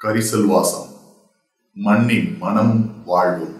கரிசல்வாசம் மண்ணின் மனமும் வாழ்வும்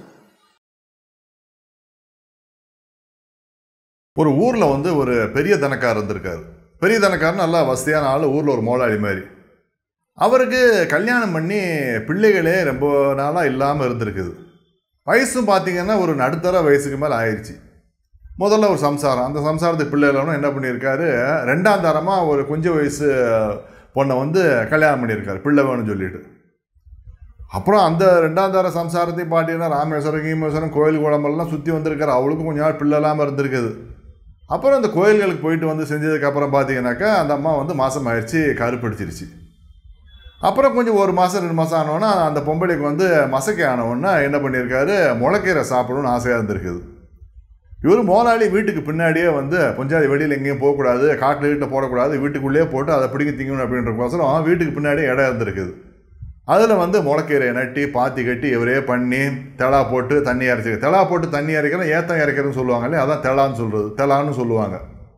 ஒரு ஊரில் வந்து ஒரு பெரிய தனக்காரர் இருந்திருக்காரு பெரிய தனக்காரர் நல்லா வசதியான ஆள் ஊரில் ஒரு மோளாளி மாதிரி அவருக்கு கல்யாணம் பண்ணி பிள்ளைகளே ரொம்ப நாளாக இல்லாமல் இருந்திருக்குது வயசும் பார்த்தீங்கன்னா ஒரு நடுத்தர வயசுக்கு மேலே ஆயிடுச்சு முதல்ல ஒரு சம்சாரம் அந்த சம்சாரத்துக்கு பிள்ளைகளும் என்ன பண்ணியிருக்காரு ரெண்டாம் தரமாக ஒரு கொஞ்சம் வயசு பொண்ணை வந்து கல்யாணம் பண்ணியிருக்காரு பிள்ளை வேணும்னு சொல்லிட்டு அப்புறம் அந்த ரெண்டாம் தர சம்சாரத்தையும் பாட்டினா ராமேஸ்வரம் கீமேஸ்வரம் கோயில் குளமெல்லாம் சுற்றி வந்திருக்காரு அவளுக்கும் கொஞ்ச நாள் பிள்ளை இல்லாமல் இருந்திருக்குது அப்புறம் அந்த கோயில்களுக்கு போயிட்டு வந்து செஞ்சதுக்கப்புறம் பார்த்தீங்கன்னாக்கா அந்த அம்மா வந்து மாதம் ஆயிடுச்சு கருப்பிடிச்சிருச்சு அப்புறம் கொஞ்சம் ஒரு மாதம் ரெண்டு மாதம் ஆனோன்னா அந்த பொம்பளைக்கு வந்து மசக்கை ஆனவுடனே என்ன பண்ணியிருக்காரு முளைக்கீரை சாப்பிடணும்னு ஆசையாக இருந்திருக்குது இவர் மோலாளி வீட்டுக்கு பின்னாடியே வந்து பஞ்சாயத்து வெளியில் எங்கேயும் போகக்கூடாது காட்டில் வீட்டில் போடக்கூடாது வீட்டுக்குள்ளேயே போட்டு அதை பிடிக்க திங்கணும் அப்படின்றக்கோசரம் வீட்டுக்கு பின்னாடி இடம் இருந்திருக்குது அதில் வந்து முளைக்கீரையை நட்டி பாத்தி கட்டி இவரே பண்ணி தெளா போட்டு தண்ணி இறைச்சி தெளா போட்டு தண்ணி இறைக்கிறோம் ஏத்தம் இறைக்கிறதுன்னு சொல்லுவாங்க இல்லையா அதான் தெளான்னு சொல்கிறது தெளான்னு சொல்லுவாங்க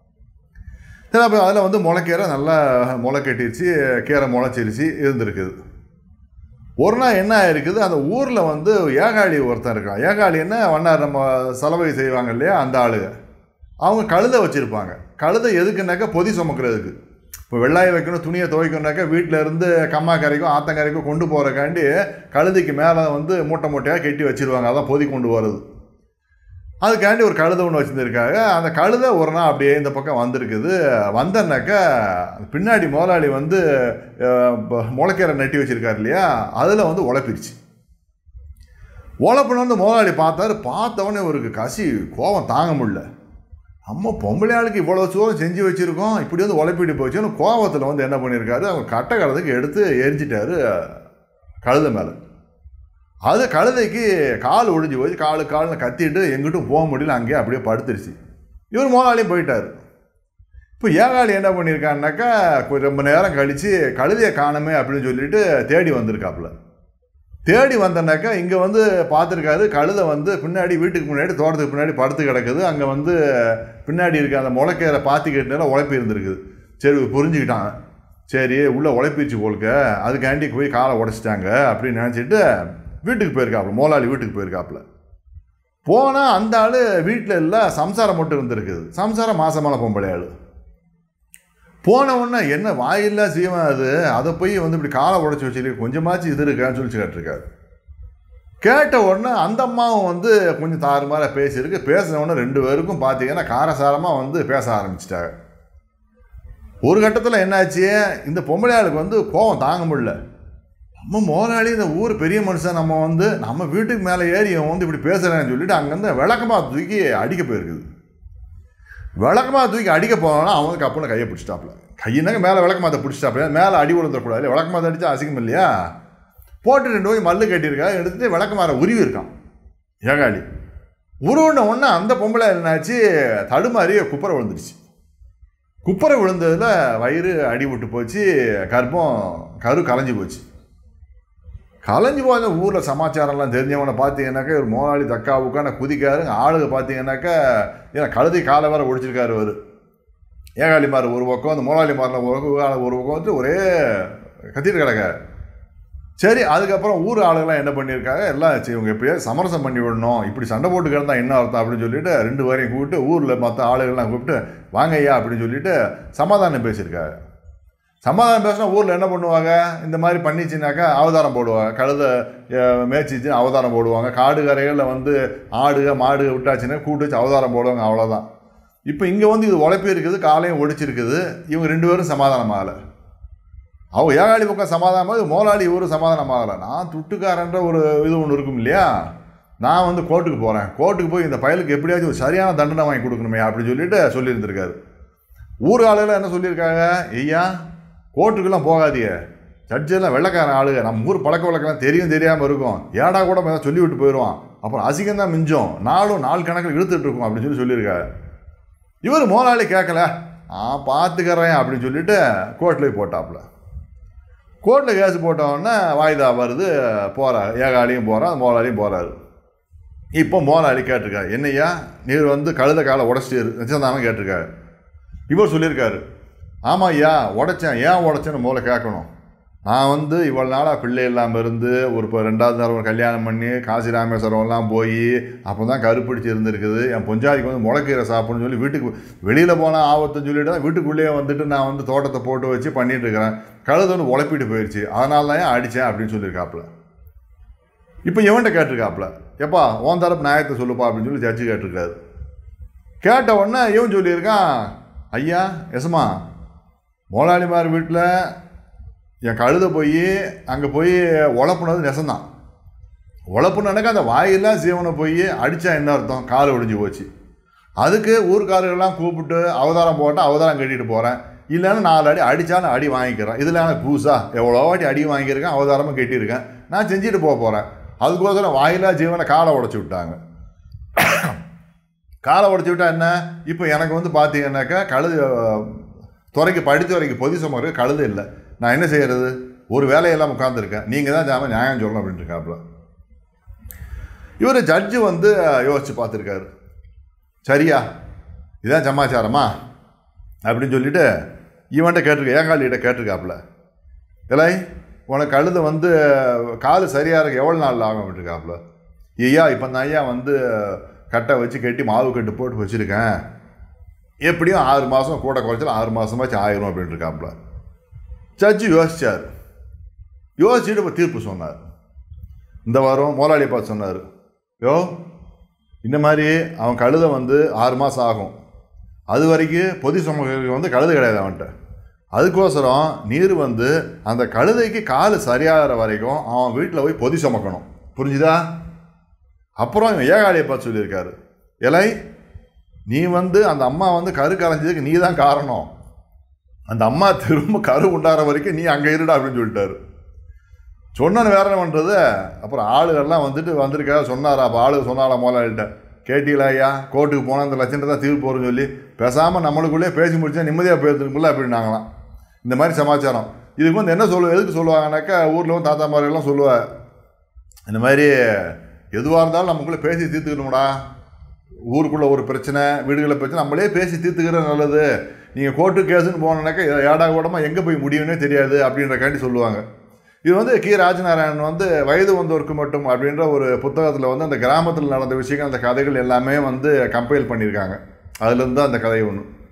சரி அப்போ அதில் வந்து முளைக்கீரை நல்லா முளை கட்டிருச்சு கீரை முளைச்சிருச்சு இருந்திருக்குது ஒரு நாள் என்ன ஆயிருக்குது அந்த ஊரில் வந்து ஏகாளி ஒருத்தன் இருக்கான் ஏகாளி என்ன வண்ணார் நம்ம செலவை செய்வாங்க இல்லையா அந்த ஆளுங்க அவங்க கழுதை வச்சுருப்பாங்க கழுதை எதுக்குனாக்கா பொதி சுமக்கிறதுக்கு இப்போ வெள்ளாய வைக்கணும் துணியை துவைக்கணுனாக்கா வீட்டில் இருந்து கம்மா கரைக்கும் ஆத்தங்கரைக்கும் கொண்டு போகிறக்காண்டி கழுதைக்கு மேலே வந்து மூட்டை மூட்டையாக கட்டி வச்சுருவாங்க அதான் பொதி கொண்டு போகிறது அதுக்காண்டி ஒரு கழுதை ஒன்று வச்சுருந்துருக்காங்க அந்த கழுதை ஒரு நாள் அப்படியே இந்த பக்கம் வந்திருக்குது வந்தனாக்கா பின்னாடி முதலாளி வந்து முளைக்கீரை நட்டி வச்சுருக்காரு இல்லையா அதில் வந்து உழப்பிருச்சு உழப்புன வந்து முதலாளி பார்த்தாரு பார்த்தவொடனே இவருக்கு கசி கோபம் தாங்க முடியல நம்ம பொம்பளை ஆளுக்கு இவ்வளோ சோறு செஞ்சு வச்சுருக்கோம் இப்படி வந்து உழைப்பிட்டு போச்சுன்னு கோபத்தில் வந்து என்ன பண்ணியிருக்காரு அவங்க கட்டை கழுதைக்கு எடுத்து எரிஞ்சிட்டாரு கழுதை மேலே அது கழுதைக்கு கால் ஒழிஞ்சு போச்சு காலு கால்னு கத்திட்டு எங்கிட்டும் போக முடியல அங்கேயே அப்படியே படுத்துருச்சு இவர் முதலாளியும் போயிட்டார் இப்போ ஏகாளி என்ன பண்ணியிருக்காருனாக்கா ரொம்ப நேரம் கழித்து கழுதையை காணமே அப்படின்னு சொல்லிட்டு தேடி வந்திருக்காப்புல தேடி வந்தனாக்கா இங்கே வந்து பார்த்துருக்காரு கழுதை வந்து பின்னாடி வீட்டுக்கு முன்னாடி தோட்டத்துக்கு பின்னாடி படுத்து கிடக்குது அங்கே வந்து பின்னாடி இருக்க அந்த முளைக்கீரை பாத்திக்கிட்டேல உழைப்பு இருந்திருக்குது சரி புரிஞ்சுக்கிட்டான் சரி உள்ளே உழைப்பிச்சு போலுக்க அதுக்காண்டி போய் காலை உடச்சிட்டாங்க அப்படின்னு நினச்சிட்டு வீட்டுக்கு போயிருக்காப்புல மோலாளி வீட்டுக்கு போயிருக்காப்புல போனால் அந்த ஆள் வீட்டில் இல்லை சம்சாரம் மட்டும் இருந்திருக்குது சம்சாரம் மாசமான பொம்பளை ஆள் போன உடனே என்ன வாயில்லா ஜீவன் அது அதை போய் வந்து இப்படி காலை உடச்சி வச்சுருக்கு கொஞ்சமாச்சு இது இருக்கான்னு சொல்லி கேட்டிருக்காரு கேட்ட உடனே அந்த அம்மாவும் வந்து கொஞ்சம் தாறுமாற பேசியிருக்கு பேசின உடனே ரெண்டு பேருக்கும் பார்த்தீங்கன்னா காரசாரமாக வந்து பேச ஆரம்பிச்சிட்டாங்க ஒரு கட்டத்தில் என்னாச்சு இந்த பொம்பளை ஆளுக்கு வந்து கோபம் தாங்க முடியல நம்ம முதலாளி இந்த ஊர் பெரிய மனுஷன் நம்ம வந்து நம்ம வீட்டுக்கு மேலே ஏறி அவன் வந்து இப்படி பேசுகிறேன்னு சொல்லிட்டு அங்கேருந்து விளக்கமாக தூக்கி அடிக்க போயிருக்குது விளக்கமாக தூக்கி அடிக்க போனோன்னா அவனுக்கு அப்புறம் கையை பிடிச்சிட்டாப்புல கையினாங்க மேலே விளக்கமாத்த பிடிச்சிட்டாப்புல மேலே அடி விழுந்துடக்கூடாது விளக்கமாத்த அடித்தா அசிங்கம் இல்லையா போட்டு ரெண்டு போய் மல்லு கட்டியிருக்கா எடுத்துட்டு விளக்கமாற உருவி இருக்கான் ஏகாளி உருவின உடனே அந்த பொம்பளை என்னாச்சு தடுமாறி குப்பரை விழுந்துருச்சு குப்பரை விழுந்ததில் வயிறு அடி விட்டு போச்சு கர்ப்பம் கரு கலைஞ்சி போச்சு கலைஞ்சு போய் ஊரில் சமாச்சாரம்லாம் தெரிஞ்சவனை பார்த்தீங்கன்னாக்கா ஒரு மோனாளி தக்கா உட்கான குதிக்காருங்க ஆளுங்க பார்த்தீங்கன்னாக்கா ஏன்னா கழுதை காலை வேற ஒடிச்சிருக்காரு அவர் ஏகாளிமார் ஒரு பக்கம் அந்த மோனாளிமாரில் ஒரு பக்கம் ஒரு பக்கம் வந்து ஒரே கத்திட்டு கிடக்க சரி அதுக்கப்புறம் ஊர் ஆளுங்களாம் என்ன பண்ணியிருக்காங்க எல்லாம் சரி இவங்க எப்படியோ சமரசம் பண்ணி விடணும் இப்படி சண்டை போட்டு கிடந்தா என்ன அர்த்தம் அப்படின்னு சொல்லிட்டு ரெண்டு பேரையும் கூப்பிட்டு ஊரில் மற்ற ஆளுகள்லாம் கூப்பிட்டு வாங்க ஐயா அப்படின்னு சொல்லிட்டு சமாதானம் பேசியிருக்காங்க சமாதானம் பேசினா ஊரில் என்ன பண்ணுவாங்க இந்த மாதிரி பண்ணிச்சுனாக்கா அவதாரம் போடுவாங்க கழுதை மேய்ச்சிச்சுன்னு அவதாரம் போடுவாங்க காடு கரைகளில் வந்து ஆடுக மாடுக விட்டாச்சுன்னா கூட்டு வச்சு அவதாரம் போடுவாங்க அவ்வளோதான் இப்போ இங்கே வந்து இது உழைப்பி இருக்குது காலையும் ஒடிச்சிருக்குது இவங்க ரெண்டு பேரும் சமாதானம் ஆகலை அவங்க ஏகாளி பக்கம் சமாதானம் மோலாளி இவரும் சமாதானம் ஆகலை நான் துட்டுக்காரன்ற ஒரு இது ஒன்று இருக்கும் இல்லையா நான் வந்து கோர்ட்டுக்கு போகிறேன் கோர்ட்டுக்கு போய் இந்த பயலுக்கு எப்படியாச்சும் ஒரு சரியான தண்டனை வாங்கி கொடுக்கணுமே அப்படின்னு சொல்லிட்டு சொல்லியிருந்திருக்காரு ஊர் ஆளுகள் என்ன சொல்லியிருக்காங்க ஐயா கோர்ட்டுக்கெல்லாம் போகாதீங்க ஜட்ஜெல்லாம் வெள்ளக்காரன் ஆளுங்க நம்ம ஊர் பழக்க வழக்கெல்லாம் தெரியும் தெரியாமல் இருக்கும் ஏடா கூட ஏதாவது சொல்லி விட்டு போயிடுவான் அப்புறம் அசிங்கம் தான் மிஞ்சம் நாளும் நாள் கணக்கில் இழுத்துட்டு இருக்கும் அப்படின்னு சொல்லி சொல்லியிருக்காரு இவர் மோனாளி கேட்கல ஆ பார்த்துக்கிறேன் அப்படின்னு சொல்லிட்டு கோர்ட்டில் போட்டாப்புல கோர்ட்டில் கேஸ் போட்டோடனே வாய்தா வருது போகிறார் ஏகாலியும் போகிறார் மோலாளியும் போகிறாரு இப்போ மோலாளி கேட்டிருக்காரு என்னையா நீர் வந்து கழுத காலை உடச்சிட்டு நிச்சயதானே கேட்டிருக்காரு இவர் சொல்லியிருக்காரு ஆமாம் ஐயா உடைச்சேன் ஏன் உடைச்சேன்னு முதல்ல கேட்கணும் நான் வந்து இவ்வளோ நாளாக பிள்ளை இல்லாமல் இருந்து ஒரு இப்போ ரெண்டாவது தடவை ஒரு கல்யாணம் பண்ணி காசி ராமேஸ்வரம்லாம் போய் அப்போ தான் கருப்பிடிச்சு இருந்திருக்குது என் பொஞ்சாதிக்கு வந்து முளைக்கீரை சாப்பிடணும்னு சொல்லி வீட்டுக்கு வெளியில் போனால் ஆபத்துன்னு சொல்லிட்டு தான் வீட்டுக்குள்ளேயே வந்துட்டு நான் வந்து தோட்டத்தை போட்டு வச்சு பண்ணிட்டு இருக்கிறேன் கழுது வந்து உழப்பிட்டு போயிடுச்சு அதனால தான் ஏன் அடித்தேன் அப்படின்னு சொல்லியிருக்காப்புல இப்போ இவன்கிட்ட கேட்டிருக்காப்புல எப்பா உன் தரப்பு நியாயத்தை சொல்லுப்பா அப்படின்னு சொல்லி ஜட்ஜு கேட்டிருக்காரு கேட்ட உடனே இவன் சொல்லியிருக்கான் ஐயா எசமா முதலாளிமார் வீட்டில் என் கழுதை போய் அங்கே போய் உழப்புனது நெசந்தான் உழப்புனாக்க அந்த வாயெல்லாம் சீவனை போய் அடித்தா என்ன அர்த்தம் கால் ஒடிஞ்சு போச்சு அதுக்கு ஊர்க்காரர்கள்லாம் கூப்பிட்டு அவதாரம் போட்டால் அவதாரம் கட்டிட்டு போகிறேன் இல்லைன்னா நாலு அடி அடித்தாலும் அடி வாங்கிக்கிறேன் இதில் எனக்கு பூசா எவ்வளோ வாட்டி அடி வாங்கியிருக்கேன் அவதாரமாக கட்டியிருக்கேன் நான் செஞ்சுட்டு போக போகிறேன் அதுக்கோசரம் வாயிலா ஜீவனை காலை உடச்சி விட்டாங்க காலை உடச்சி விட்டா என்ன இப்போ எனக்கு வந்து பார்த்தீங்கன்னாக்கா கழுது துறைக்கு படித்த வரைக்கும் பொதி சுமரு கழுது இல்லை நான் என்ன செய்யறது ஒரு வேலையெல்லாம் உட்காந்துருக்கேன் நீங்கள் தான் ஜாம நியாயம் சொல்லணும் அப்படின்ட்டு இருக்காப்புல இவர் ஜட்ஜு வந்து யோசிச்சு பார்த்துருக்காரு சரியா இதான் சமாச்சாரமா அப்படின்னு சொல்லிட்டு இவன்கிட்ட கேட்டிருக்க ஏங்காலிகிட்ட கேட்டிருக்காப்புல இலை உனக்கு கழுதை வந்து கால் சரியாக இருக்க எவ்வளோ நாள் ஆகும் அப்படின்ட்டுருக்காப்புல ஐயா இப்போ நான் ஐயா வந்து கட்டை வச்சு கட்டி மாவு கட்டு போட்டு வச்சுருக்கேன் எப்படியும் ஆறு மாதம் கூட குறைச்சாலும் ஆறு மாதமாச்சும் ஆயிரும் அப்படின்ட்டு இருக்காப்புல ஜட்ஜு யோசிச்சார் யோசிச்சுட்டு இப்போ தீர்ப்பு சொன்னார் இந்த வாரம் முதலாளியை பார்த்து சொன்னார் யோ இந்த மாதிரி அவன் கழுதை வந்து ஆறு மாதம் ஆகும் அது வரைக்கும் பொதி சுமக்கு வந்து கழுது கிடையாது அவன்கிட்ட அதுக்கோசரம் நீர் வந்து அந்த கழுதைக்கு கால் சரியாகிற வரைக்கும் அவன் வீட்டில் போய் பொதி சுமக்கணும் புரிஞ்சுதா அப்புறம் இவன் ஏகாலியை பார்த்து சொல்லியிருக்காரு இலை நீ வந்து அந்த அம்மா வந்து கரு கலைஞ்சதுக்கு நீ தான் காரணம் அந்த அம்மா திரும்ப கரு உண்டாகிற வரைக்கும் நீ அங்கே இருடா அப்படின்னு சொல்லிட்டாரு சொன்னது வேற என்ன பண்ணுறது அப்புறம் ஆளுகள்லாம் வந்துட்டு வந்திருக்கா சொன்னாரா அப்போ ஆளு சொன்னாரா முதலாளிகிட்ட கேட்டீங்களா ஐயா கோர்ட்டுக்கு போனால் அந்த லட்சத்தை தான் தீர்ப்பு போகிறோன்னு சொல்லி பேசாமல் நம்மளுக்குள்ளே பேசி முடிச்சா நிம்மதியாக போயிருந்துருக்குல்ல அப்படின்னாங்களாம் இந்த மாதிரி சமாச்சாரம் இதுக்கு வந்து என்ன சொல்லுவோம் எதுக்கு சொல்லுவாங்கனாக்கா ஊரில் வந்து தாத்தா மாதிரிலாம் சொல்லுவா இந்த மாதிரி எதுவாக இருந்தாலும் நமக்குள்ளே பேசி தீர்த்துக்கணும்டா ஊருக்குள்ளே ஒரு பிரச்சனை வீடுகளில் பிரச்சனை நம்மளே பேசி தீர்த்துக்கிறது நல்லது நீங்கள் கோர்ட்டு கேஸுன்னு போனோன்னாக்கா ஏடா கூடமாக எங்கே போய் முடியும்னே தெரியாது அப்படின்றக்காண்டி சொல்லுவாங்க இது வந்து கி ராஜநாராயணன் வந்து வயது வந்தோருக்கு மட்டும் அப்படின்ற ஒரு புத்தகத்தில் வந்து அந்த கிராமத்தில் நடந்த விஷயங்கள் அந்த கதைகள் எல்லாமே வந்து கம்பைல் பண்ணியிருக்காங்க அதுலேருந்து தான் அந்த கதை ஒன்று